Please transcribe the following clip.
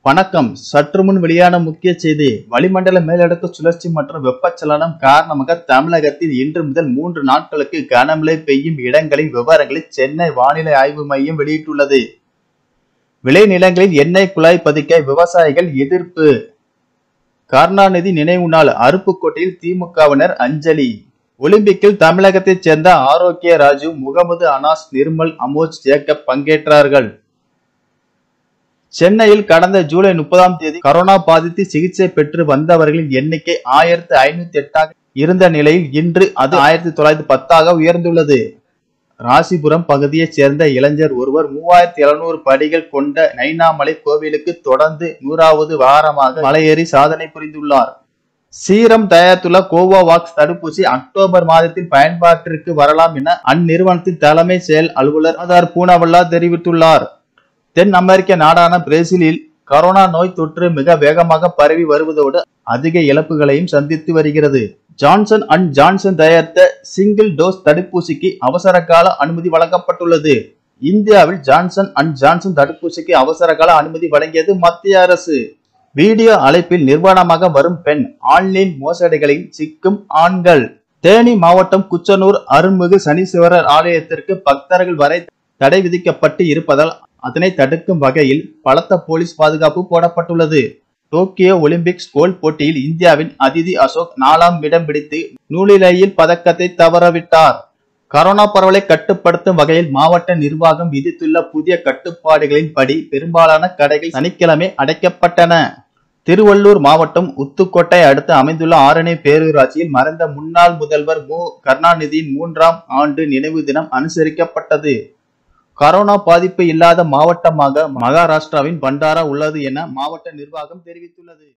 வணக்கம் சற்று முன் வெளியான முக்கிய செய்தி வளிமண்டல மேலடுக்கு சுழற்சி மற்றும் வெப்பச்சலனம் காரணமாக தமிழகத்தில் இன்று முதல் மூன்று நாட்களுக்கு கனமழை பெய்யும் இடங்களின் விவரங்களை சென்னை வானிலை ஆய்வு மையம் வெளியிட்டுள்ளது விளைநிலங்களில் எண்ணெய் குழாய் பதிக்க விவசாயிகள் எதிர்ப்பு கருணாநிதி நினைவு நாள் அருப்புக்கோட்டையில் திமுகவினர் அஞ்சலி ஒலிம்பிக்கில் தமிழகத்தைச் சேர்ந்த ஆரோக்கிய ராஜு முகமது அனாஸ் நிர்மல் அமோஜ் ஜேக்கப் பங்கேற்றார்கள் சென்னையில் கடந்த ஜூலை முப்பதாம் தேதி கரோனா பாதித்து சிகிச்சை பெற்று வந்தவர்களின் எண்ணிக்கை ஆயிரத்தி ஐநூத்தி எட்டாக இருந்த நிலையில் இன்று அது ஆயிரத்தி தொள்ளாயிரத்தி பத்தாக உயர்ந்துள்ளது ராசிபுரம் பகுதியைச் சேர்ந்த இளைஞர் ஒருவர் மூவாயிரத்தி எழுநூறு படிகள் கொண்ட நைனாமலை கோவிலுக்கு தொடர்ந்து நூறாவது வாரமாக மலையேறி சாதனை புரிந்துள்ளார் சீரம் தயாரித்துள்ள கோவோவாக்ஸ் தடுப்பூசி அக்டோபர் மாதத்தில் பயன்பாட்டிற்கு வரலாம் என அந்நிறுவனத்தின் தலைமை செயல் அலுவலர் ஆதார் பூனாவல்லா தெரிவித்துள்ளார் தென் அமெரிக்க நாடான பிரேசிலில் கரோனா நோய் தொற்று மிக வேகமாக பரவி வருவதோடு அதிக இழப்புகளையும் சந்தித்து வருகிறது ஜான்சன் அண்ட் ஜான்சன் தயாரித்த சிங்கிள் டோஸ் தடுப்பூசிக்கு அவசர கால அனுமதி வழங்கப்பட்டுள்ளது இந்தியாவில் ஜான்சன் அண்ட் ஜான்சன் தடுப்பூசிக்கு அவசர கால அனுமதி வழங்கியது மத்திய அரசு வீடியோ அழைப்பில் நிர்வாணமாக வரும் பெண் ஆன்லைன் மோசடிகளில் சிக்கும் ஆண்கள் தேனி மாவட்டம் குச்சனூர் அருள்மிகு சனீஸ்வரர் ஆலயத்திற்கு பக்தர்கள் வரை தடை விதிக்கப்பட்டு இருப்பதால் அதனை தடுக்கும் வகையில் பலத்த போலீஸ் பாதுகாப்பு போடப்பட்டுள்ளது டோக்கியோ ஒலிம்பிக்ஸ் கோல் போட்டியில் இந்தியாவின் அதிதி அசோக் நாலாம் இடம் பிடித்து நூலிலையில் பதக்கத்தை தவறவிட்டார் கரோனா பரவலை கட்டுப்படுத்தும் வகையில் மாவட்ட நிர்வாகம் விதித்துள்ள புதிய கட்டுப்பாடுகளின்படி பெரும்பாலான கடைகள் சனிக்கிழமை அடைக்கப்பட்டன திருவள்ளூர் மாவட்டம் உத்துக்கோட்டை அடுத்து அமைந்துள்ள ஆரணி பேரூராட்சியில் மறைந்த முன்னாள் முதல்வர் மு கருணாநிதியின் மூன்றாம் ஆண்டு நினைவு தினம் அனுசரிக்கப்பட்டது கரோனா பாதிப்பு இல்லாத மாவட்டமாக மகாராஷ்டிராவின் பண்டாரா உள்ளது என மாவட்ட நிர்வாகம் தெரிவித்துள்ளது